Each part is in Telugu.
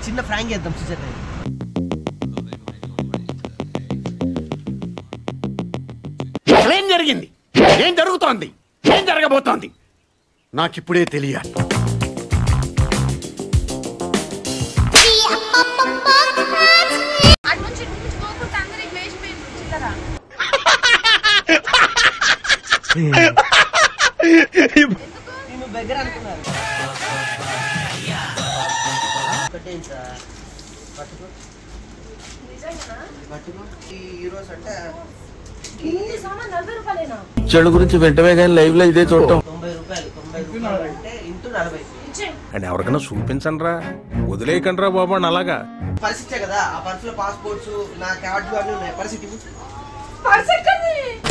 చిన్న ఫ్రాంక్ చేద్దాం సుజాత ఏం జరిగింది ఏం జరుగుతోంది ఏం జరగబోతోంది నాకిప్పుడే తెలియాలి అటు నుంచి ఇటు నుంచి పోకుండా అందరికి వేసిపోయింది చిల్లర నేను దగ్గర అనుకున్నారు ఒకటేంటి సార్ పట్టుకో నిజంగానా పట్టుకో ఈ హీరోస్ అంటే ఇన్ని సామాన్ నలభై రూపాయలేనా చెడు గురించి వెంటనే కానీ లైవ్ లో ఇదే చూడటం తొంభై రూపాయలు తొంభై రూపాయలు అంటే ఇంటూ నలభై ఇచ్చే అండ్ ఎవరికైనా చూపించండి రా వదిలేయకండి రా బాబు అని అలాగా పర్స్ ఇచ్చా కదా ఆ పర్సులో పాస్పోర్ట్స్ నా కార్డు అన్నీ ఉన్నాయి పర్స్ ఇటు ఇవ్వు. పర్స్ ఎక్కడిది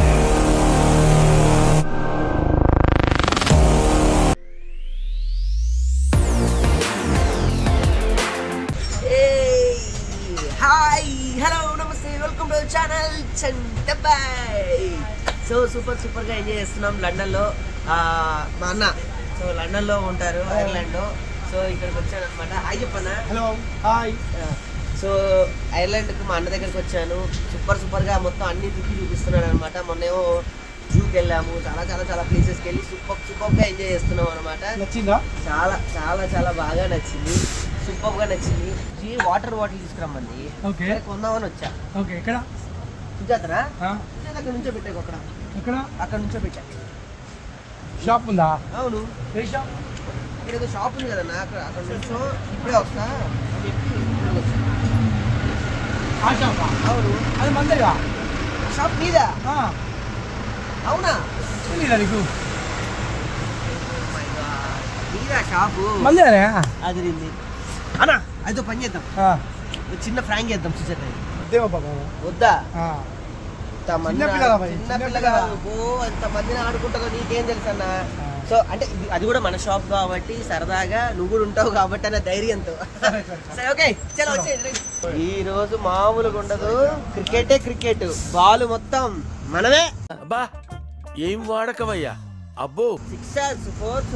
ఏయ్, హాయ్ హలో నమస్తే welcome to channel Chantabai so super super గా ఎంజాయ్ చేస్తున్నాం లండన్ లో ఆ, మా అన్న సో లండన్ లో ఉంటారు ఐర్లాండ్ లో సో ఇక్కడికి వచ్చాను అనమాట హాయ్ చెప్పన్నా హలో హాయ్ సో ఐర్లాండ్ కు మా అన్న దగ్గరికి వచ్చాను సూపర్ సూపర్ గా మొత్తం అన్ని తిప్పి చూపిస్తున్నాడు అనమాట మొన్నేమో జూకి వెళ్ళాము చాలా చాలా చాలా ప్లేసెస్కి వెళ్ళి సూపర్ సూపర్ గా ఎంజాయ్ చేస్తున్నాం అనమాట నచ్చిందా చాలా చాలా చాలా బాగా నచ్చింది సూపర్ గా నచ్చింది ఈ వాటర్ బాటిల్ తీసుకురమ్మంది ఓకే సరే కొందామని వచ్చా ఓకే ఎక్కడ సుజాతరా ఆ, సుజాత అక్కడ నుంచో పెట్టాకు అక్కడ ఎక్కడ అక్కడ నుంచో పెట్టా షాప్ ఉందా అవును ఏ షాప్ ఇక్కడ ఏదో షాప్ ఉంది కదన్నా అక్కడ అక్కడ నుంచో ఇప్పుడే వస్తా అని చెప్పి ఇప్పుడే వచ్చా. ఆ షాపా అవును అది మందేగా షాప్ నీదా ఆ, అవునా తెలీదా నీకు Oh my God. నీదా షాపు మందేనే అది నింది అన్నా అయితే పని చేద్దాం ఆ, ఒక చిన్న ఫ్రాంక్ చేద్దాం సుజాత అదేమో బాబా వద్దా ఆ, ఇంతమంది చిన్న పిల్లగా భయ్, చిన్న చిన్న పిల్లగా పిల్లగా. ఓ అంత మందిని ఆడుకుంటావు నీకేం తెలుసు అన్న ఆ. సో అంటే ఇది- అది కూడా మన షాప్ కాబట్టి సరదాగా నువ్వు కూడా ఉంటావు కాబట్టి అన్న ధైర్యంతో సరే, సరే, సరే. సరే ఓకే చలో వచ్చేయండి ఈ రోజు మామూలుగా ఉండదు క్రికెటే క్రికెట్ బాల్ మొత్తం మనమే అబ్బా ఏం వాడకవయ్యా అబ్బో సిక్సర్స్ ఫోర్స్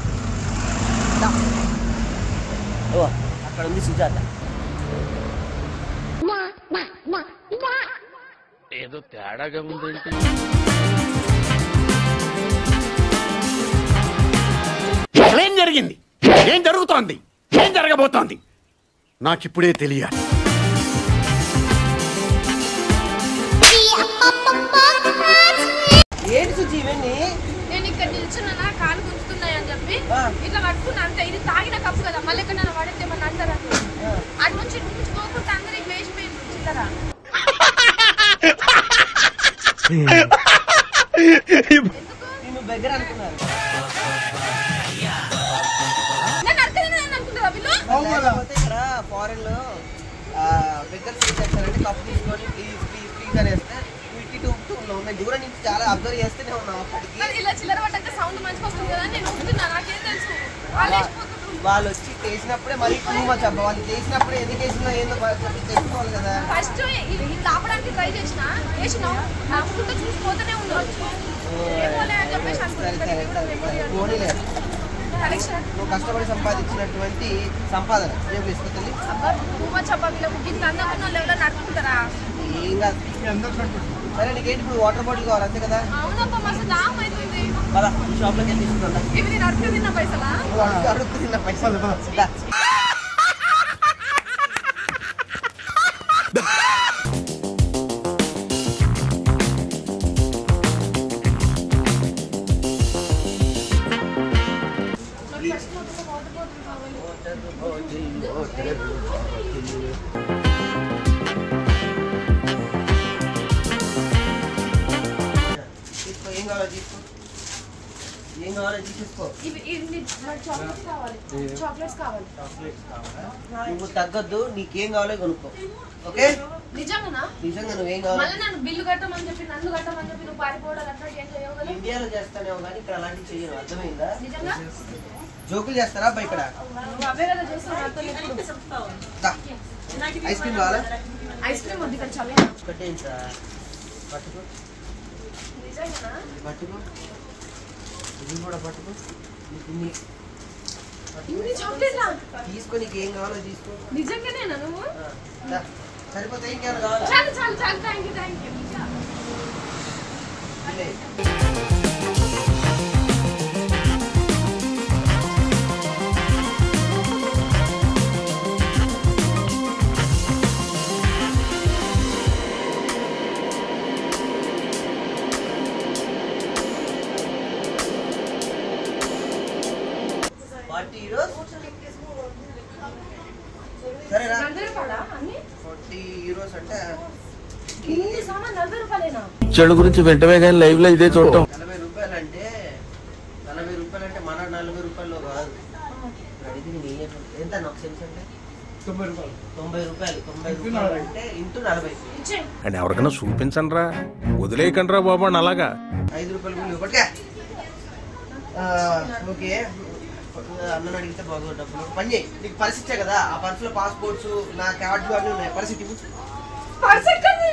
ఓ అక్కడ ఉంది సుజాత ఏదో తేడాగా ఉందేంటి ఏం జరిగింది ఏం జరుగుతోంది ఏం జరగబోతోంది నాకిప్పుడే తెలియాలి ఏంటి సుజి ఇవన్నీ నేను ఇక్కడ నిల్చున్నా కాలు గుంజుతున్నాయి అని చెప్పి ఆ. ఇట్లా పట్టుకున్నా అంతే ఇది తాగిన కప్పు కదా మళ్ళీ ఎక్కడ నన్ను పడితే మన అంటారా అటు నుంచి ఇటు నుంచి పోకుండా అందరికి వేసిపోయింది చిల్లర నేను దగ్గర అనుకున్నారు నేను అర్థమైంది అనుకుంటారా వీళ్ళు అవును కదా. లేకపోతే ఇక్కడ ఫారెన్ లో బెగ్గర్స్ ఏం చేస్తారంటే కప్పు తీసుకొని ప్లీజ్ ప్లీజ్ ప్లీజ్ అనేస్తే నువ్వు ఇటు ఇటు ఊపుతూ ఉన్నావు మేము దూరం నుంచి చాలా అబ్జర్వ్ చేస్తూనే ఉన్నాం అప్పటికి మరి ఇలా చిల్లర పడ్డాక సౌండ్ మంచిగా వస్తుంది కదా నేను ఊపుతున్నా నాకేం తెలుసు వాళ్ళు వేసిపోతున్నారు వాళ్ళు వచ్చి చేసినప్పుడే మరీ టూ మచ్ అబ్బా వాళ్ళు చేసినప్పుడే ఎందుకు వేసిందో ఏందో బా- చెప్పి తెలుసుకోవాలి కదా ఫస్ట్ ఇది ఆపడానికి ట్రై చేసిన వేసినావు ఆపుకుంటూ చూసిపోతూనే ఉండవచ్చు ఏమోలే అని చెప్పేసి సరే సరే సరే అనుకుంటున్నాను పోనీలే కలెక్షన్ నువ్వు కష్టపడి సంపాదించినటువంటి సంపాదన ఏం తీసుకొస్తుంది అబ్బా టూ మచ్ అబ్బా వీళ్ళకు గింత అందంగా ఉన్న లెవెల్లో నడుపుకుంటారా ఏం కాదు మీ అందరూ కట్టు. సరే నీకేంటి ఇప్పుడు వాటర్ బాటిల్ కావాలి అంతే కదా అవునబ్బా మస్తు దాహం అవుతుంది పదా షాప్లోకి వెళ్ళి తీసుకుంటా ఇవి నేను అడుగు తిన్న పైసలా నువ్వు అడుగు అడుగు తిన్న పైసలు దా. తీసుకో ఏం కావాలో తీసుకో ఏం కావాలో తీసుకో ఇవి ఇవి నాకు చాక్లెట్స్ కావాలి చాక్లెట్స్ కావాలి నువ్వు తగ్గద్దు నీకేం కావాలో కొనుక్కో ఓకే నిజంగానా నిజంగా నువ్వేం కావాలి మళ్ళీ నన్ను బిల్లు కట్టమని చెప్పి నన్ను కట్టమని చెప్పి నువ్వు పారిపోవడం అట్లా ఏం చేయవు కదా ఇండియాలో చేస్తానేమో కానీ ఇక్కడ అలాంటివి చెయ్యను అర్థమైందా నిజంగా జోకులు చేస్తారా అబ్బా ఇక్కడ నువ్వు అవే కదా చేస్తావు నాతో ఎప్పుడు దా. ఐస్ క్రీమ్ కావాలా ఐస్ క్రీమ్ వద్దు ఇక్కడ చల్లగా ఒకటేంటి సార్ పట్టుకో నిజంగానా ఇది పట్టుకో ఇది కూడా పట్టుకో ఇది తిని ఇన్ని చాక్లెట్లా తీసుకో నీకు ఏం కావాలో తీసుకో నిజంగానేనా నువ్వు ఆ, దా. సరిపోతే ఇంకేమైనా కావాలా చాలు చాలు చాలు థ్యాంక్ యూ థ్యాంక్ యూ తినే. ఫార్టీ హీరోస్ సరేనా నలభై రూపాయలా అన్ని ఫార్టీ హీరోస్ అంటే ఇన్ని సామాన్ నలభై రూపాయలేనా చెడు గురించి వెంటనే కానీ లైవ్ లో ఇదే చూడటం నలభై రూపాయలు అంటే నలభై రూపాయలు అంటే మన నలభై రూపాయల్లో కాదు అడిగి నేను ఏం చెప్పను. ఎంత నాకు సెన్స్ అంటే తొంభై రూపాయలు తొంభై రూపాయలు తొంభై రూపాయలు అంటే ఇంటూ నలభై ఇచ్చే అండ్ ఎవరికైనా చూపించండి రా వదిలేయకండి రా బాబు అని అలాగా ఐదు రూపాయలు కూడా ఇవ్వట్లే ఓకే అన్నను అడిగితే బాగోదు డబ్బులు పని చేయి నీకు పరిస్థితి ఇచ్చా కదా ఆ పర్సులో పాస్పోర్ట్స్ నా కార్డు అన్నీ ఉన్నాయి పరిస్థితి ఇవ్వు. పర్స్ ఎక్కడి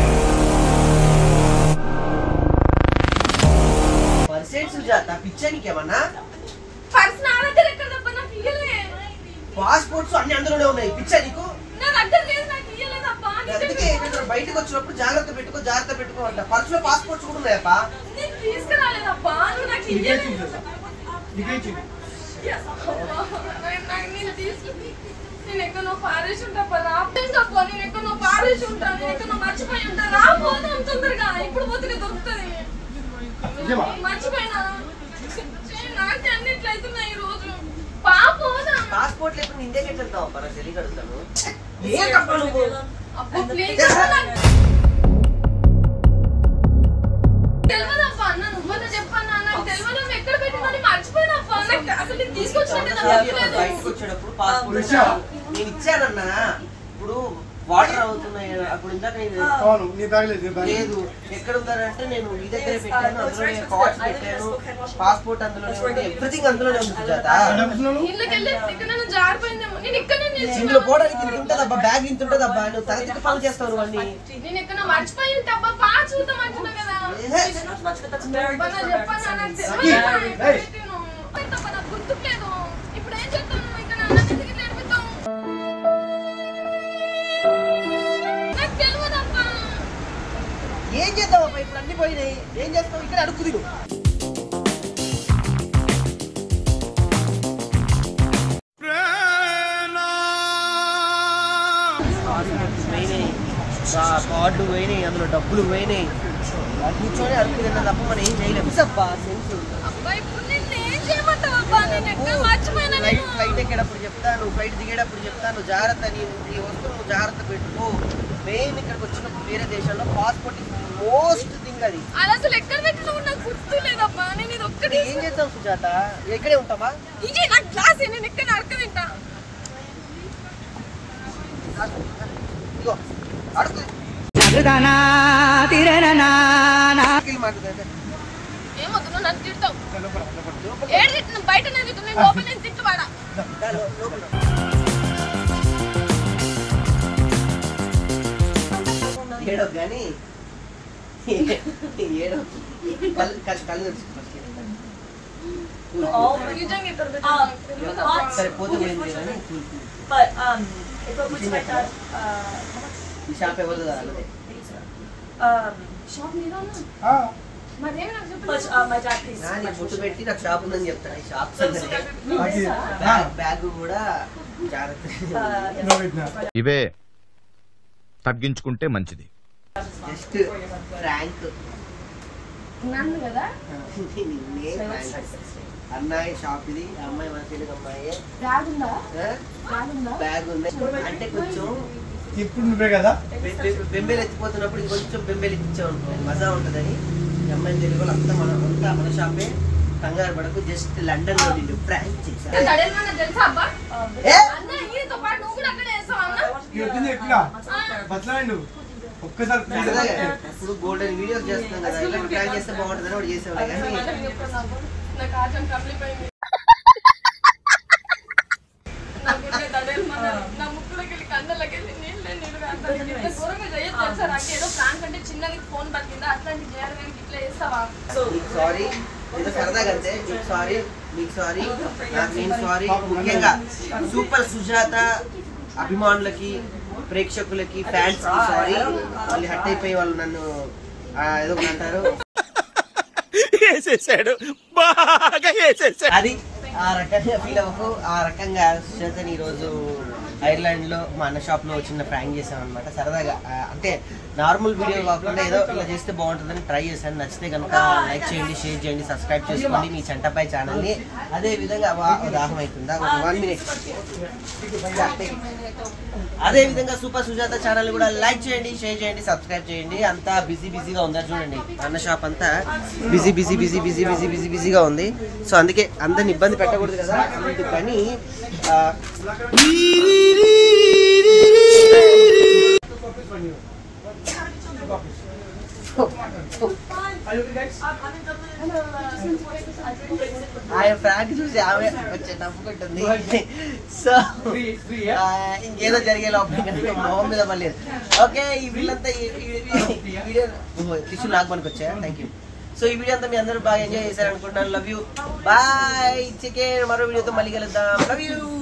పర్సెంట్ సుజాత పిచ్చా నీకేమన్నా పర్స్ నా దగ్గర ఎక్కడ తప్ప నాకు ఇయ్యలే పాస్పోర్ట్స్ అన్ని అందులోనే ఉన్నాయి పిచ్చా నీకు నా దగ్గర లేదు నాకు ఇయ్యలేదప్పా అందుకే ఇక్కడ బయటకు వచ్చినప్పుడు జాగ్రత్త పెట్టుకో జాగ్రత్త పెట్టుకో అంట పర్సులో పాస్పోర్ట్స్ కూడా ఉన్నాయప్పా నేను తీసుకురాలేదప్పా నువ్వు నాకు ఇయ్యలేదు నీకే ఇచ్చింది నేను నాకు నేను తీసుకు నేను ఎక్కడో పారేసి ఉంటా రాపేసప్పా నేను ఎక్కడో పారేసి ఉంటాను నేను ఎక్కడో మర్చిపోయి ఉంటా రా పోదాం తొందరగా ఇప్పుడు పోతే దొరుకుతుంది నిజమా? మర్చిపోయినా ఛీ, నాకే అన్నిట్లయితున్నాయి ఈ రోజు పా పోదాం పాస్పోర్ట్ లేకుండా ఇండియాకి ఎట్లా వెళ్తావు అప్పా నాకు తెలియక అడుగుతాను ఏంటప్పా నువ్వు అబ్బో ప్లీజ్ తెలియదప్పా అన్న నువ్వన్నా చెప్పన్నా నాకు తెలియదు నువ్వు ఎక్కడ పెట్టినని మర్చిపోయినప్పా నాకు అసలు నేను తీసుకొచ్చినట్టు నాకు తెలియలేదు బయటకు వచ్చేటప్పుడు పాస్పోర్ట్ ఇచ్చావా? నేను ఇచ్చానన్నా ఇప్పుడు వాటర్ అవుతున్నాయి అప్పుడు ఇందాక నేను అవును నీ బ్యాగ్ లేదు నీ బ్యాగ్ లేదు లేదు ఎక్కడ ఉందంటే నేను మీ దగ్గర పెట్టాను అందులోనే కార్డ్స్ పెట్టాను పాస్పోర్ట్ అందులోనే ఉంది ఎవ్రీథింగ్ అందులోనే ఉంది సుజాత డబ్బులు ఇళ్ళకి వెళ్ళి ఇక్కడ నేను జారిపోయిందేమో నేను ఇక్కడ ఇందులో నిల్చున్నా పోవడానికి ఇంత ఉంటుందబ్బా బ్యాగ్ ఇంత ఉంటుందబ్బా నువ్వు తరగతి పనులు చేస్తావు నువ్వు అన్ని నేను ఎక్కడ మర్చిపోయి ఉంటే అబ్బా పా చూద్దాం అంటున్నా కదా ఏహే. చెప్పన్నా చెప్పన్నా నాకు సఖీ, తెలియదు ఏయ్. పెట్టిను. నాకు గుర్తులేదు ఇప్పుడు ఏం చెప్తాను ఇంకా నా అన్న మీదకి నేర్పుతాం నాకు తెలియదబ్బా ఏం చేద్దాం అబ్బా ఇప్పుడు అన్ని పోయినాయి ఏం చేస్తావు ఇక్కడ అడుగు తిను పోయినాయి కార్డు పోయినాయి అందులో డబ్బులు పోయినాయి అది కూర్చొని అడుగు తిన్నా తప్ప మనం ఏం చేయలేము అబ్బా సెన్స్ అబ్బా ఇప్పుడు నేను ఏం చేయమంటావు అబ్బా నేను ఎక్కడ మర్చిపోయినా ఫ్లైట్ నేను ఫ్లైట్ ఎక్కేటప్పుడు చెప్తాను ఫ్లైట్ దిగేటప్పుడు చెప్తాను జాగ్రత్త నీ నీ వస్తువు నువ్వు జాగ్రత్త పెట్టుకో మెయిన్ ఇక్కడికి వచ్చినప్పుడు వేరే దేశంలో పాస్పోర్ట్ మోస్ట్ థింగ్ అది అది అసలు ఎక్కడ పెట్టినా కూడా నాకు గుర్తులేదబ్బా నేను ఇది ఒక్కటి ఏం చేద్దాం సుజాత ఎక్కడే ఉంటామా ఇది నాకు క్లాస్ నేను ఎక్కడ అడక తింటా ఇగో అడుగు తీసుకెళ్ళి మాట్లాడు. ఏమవుతుంది నువ్వు నన్ను తిడతావు ఏడు తిట్టు బయట నేను తిట్టు నేను లోపల నేను తిట్టువాడా దా, లో- లోపల. ఏడో కానీ ఏడో కళ్ళు కళ్ళు కళ్ళు తెరుచుకో first. నిజంగా ఇక్కడ Um, తిట్టు. సరే పోతే పోయింది కానీ cool, cool. But um, if it was like that, uh, ఈ షాప్ ఎవరిదో కాదు um, షాప్ మీద ఉన్నా ఆ, మరేమి నాకు but చెప్పలేదు uh, my dad pays నా so నీ much. ఫుడ్ పెట్టి నాకు షాప్ ఉందని చెప్తాను ఈ షాప్ అది, ఆ, బ్యాగ్ బ్యాగ్ కూడా జాగ్రత్త Uh, yes. నువ్వు పెట్టినా. ఇవే తగ్గించుకుంటే మంచిది జస్ట్ ఫ్రాంక్ నన్ను కదా నిన్నే ఫ్రాంక్ అన్నయ్య షాప్ ఇది అమ్మాయి మన తెలుగు అమ్మాయి బ్యాగ్ ఉందా ఆ? బ్యాగ్ ఉందా బ్యాగ్ ఉంది అంటే కొంచెం ఇప్పుడు నువ్వే కదా బె- బె- బెంబేలు ఎత్తిపోతున్నప్పుడు ఇంకొంచెం బెంబేలు ఎత్తిచ్చావు అనుకో మజా ఉంటుందని ఈ అమ్మాయిని తెలుగు వాళ్ళు అంతా మన అంతా మన షాపే కంగారు పడకు జస్ట్ లండన్ లో నిన్ను ఫ్రాంక్ చేశా తడేమన్నా తెలుసా అబ్బా ఏ? అన్న ఈయనతో పాటు నువ్వు కూడా అక్కడే వేస్తావు అన్న ఈ వచ్చింది ఎట్లా బతలాండు ఒక్కసారి ప్లీజ్ సరదాగా ఇప్పుడు గోల్డెన్ వీడియోస్ చేస్తున్నాం కదా ఇలాంటి ప్లాన్ చేస్తే బాగుంటుందని వాడు చేసేవాడు కానీ నాకు ఆచం కమిలిపోయింది నా గుండె దడేలమన్న నా ముక్కులోకి వెళ్ళి కన్నులకి వెళ్ళి నీళ్ళే నీళ్ళు కాస్తాను ఇంత దూరంగా చేయొచ్చు తెలుసా నాకు ఏదో ప్లాన్ కంటే చిన్నది ఫోన్ పట్టిందా అట్లాంటి చేయాలి కానీ ఇట్లా చేస్తావా నీకు సారీ ఏదో సరదాగా అంతే నీకు సారీ మీకు సారీ నాకు నేను సారీ ముఖ్యంగా సూపర్ సుజాత అభిమానులకి ప్రేక్షకులకి ఫ్యాన్స్ కి సారీ వాళ్ళు హట్ అయిపోయి వాళ్ళు నన్ను ఆ, ఏదో ఒకటి అంటారు వేసేసాడు బాగా వేసేసాడు అది ఆ రకంగా ఫీల్ అవ్వకు ఆ రకంగా సుజాతని ఈరోజు ఐర్లాండ్ లో మా అన్న షాప్ లో చిన్న ప్రాంక్ చేసాం అనమాట సరదాగా ఆ, అంటే నార్మల్ వీడియో కాకుండా ఏదో ఇలా చేస్తే బాగుంటుందని ట్రై చేశాను నచ్చితే కనుక లైక్ చేయండి షేర్ చేయండి సబ్స్క్రైబ్ చేసుకోండి మీ చంటపై ఛానల్ ని అదే విధంగా వా- దాహం అవుతుందా వన్ మినిట్ అదే విధంగా సూపర్ సుజాత ఛానల్ కూడా లైక్ చేయండి షేర్ చేయండి సబ్స్క్రైబ్ చేయండి అంతా బిజీ బిజీగా ఉందా చూడండి అన్న షాప్ అంతా busy busy busy busy busy busy బిజీగా ఉంది సో అందుకే అందరిని ఇబ్బంది పెట్టకూడదు కదా అందుకని ఆ, ఆయన ఫ్రాంక్ చూసి ఆమె వచ్చే నవ్వుకుంటుంది సో ఆ, ఇంకేదో జరిగే లోపల ఇంకా నేను మొహం మీద మళ్ళీ ఓకే ఈ వీళ్ళంతా ఈ ఈ- ఈ వీడియో టిష్యూ నాకు మనకు వచ్చాయా థ్యాంక్ యూ సో ఈ వీడియో అంతా మీ అందరూ బాగా ఎంజాయ్ చేశారు అనుకుంటున్నాను లవ్ యూ బాయ్ చికెన్ మరో వీడియోతో మళ్ళీ కలుద్దాం లవ్ యూ